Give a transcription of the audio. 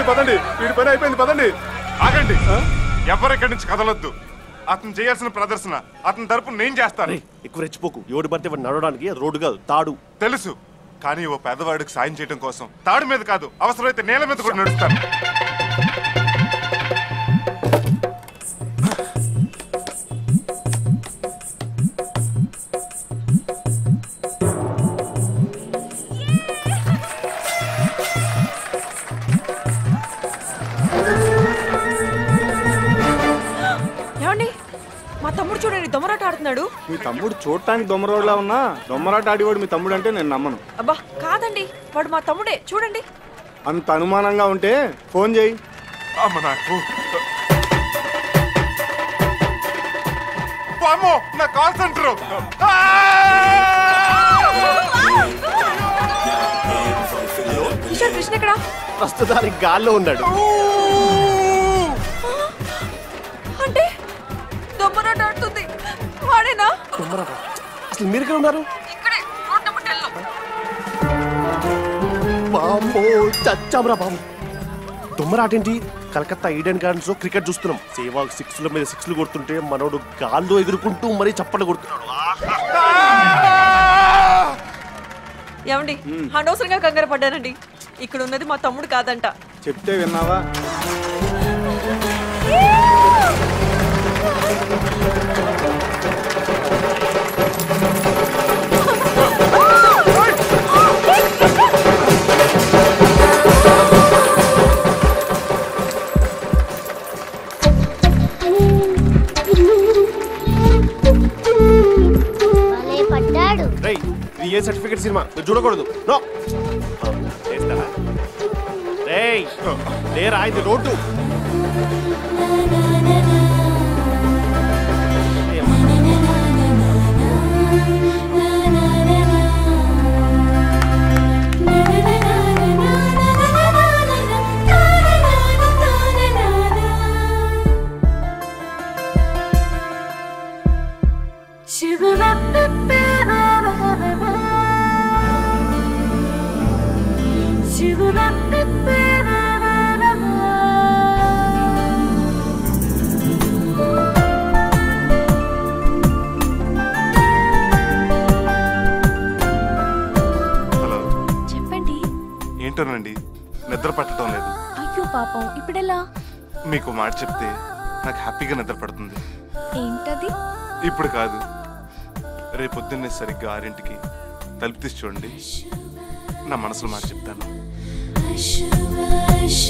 పదండి పదండి వీడి పని అయిపోయింది పదండి ఆగండి ఎవరెక్కడి నుంచి కదలొద్దు అతను చేయాల్సిన ప్రదర్శన అతని తరపు నేను చేస్తాను ఎక్కువ రెచ్చిపోకు ఎవడు పడితే వాడు నడవడానికి అది రోడ్డు కాదు తాడు తెలుసు కానీ ఓ పేదవాడికి సాయం చేయడం కోసం తాడు మీద కాదు అవసరమైతే నేల మీద కూడా నడుస్తాను ఏమండి మా తమ్ముడు చూడండి దొమరాట ఆడుతున్నాడు మీ తమ్ముడు చూడటానికి దొమ్మరోడ్లా ఉన్నా దొమ్మరాట ఆడివాడు మీ తమ్ముడు అంటే నేను నమ్మను అబ్బా కాదండి వాడు మా తమ్ముడే చూడండి అంత అనుమానంగా ఉంటే ఫోన్ చేయి అమ్మ నాకు వామ్మో, నా కాల్ సెంటర్ కిషోర్ కృష్ణ ఎక్కడ ప్రస్తుతానికి గాల్లో ఉన్నాడు అంటే దొమ్మరాట ఆడుతుంది వాడేనా దొమ్మరాట అసలు మీరు ఎక్కడ ఉన్నారు ఇక్కడే రోడ్ నెంబర్ టెన్ లో బామ్మో చచ్చాంరా బాబు దొమ్మరాట ఏంటి కలకత్తా ఈడెన్ గార్డెన్స్ లో క్రికెట్ చూస్తున్నాం సేవాగ్ సిక్స్ ల మీద సిక్స్లు కొడుతుంటే మనోడు గాల్లో ఎగురుకుంటూ మరీ చప్పట్లు కొడుతున్నాడు ఏమండి అనవసరంగా కంగారు పడ్డానండి ఇక్కడ ఉన్నది మా తమ్ముడు కాదంట చెప్తే విన్నావా భలే పడ్డాడు రేయ్ ఇది ఏ సర్టిఫికేట్ సినిమా మీరు చూడకూడదు నో చేస్తారా రేయ్ లేరా ఇది రోడ్డు హలో చెప్పండి ఏంటోనండి నిద్ర పట్టడం లేదు అయ్యో పాపం ఇప్పుడెలా మీకు మాట చెప్తే నాకు హ్యాపీగా నిద్ర పడుతుంది ఏంటది ఇప్పుడు కాదు రేపొద్దున్నే సరిగ్గా ఆరింటికి తలుపు తీసి చూడండి నా మనసులో మాట చెప్తాను శుభ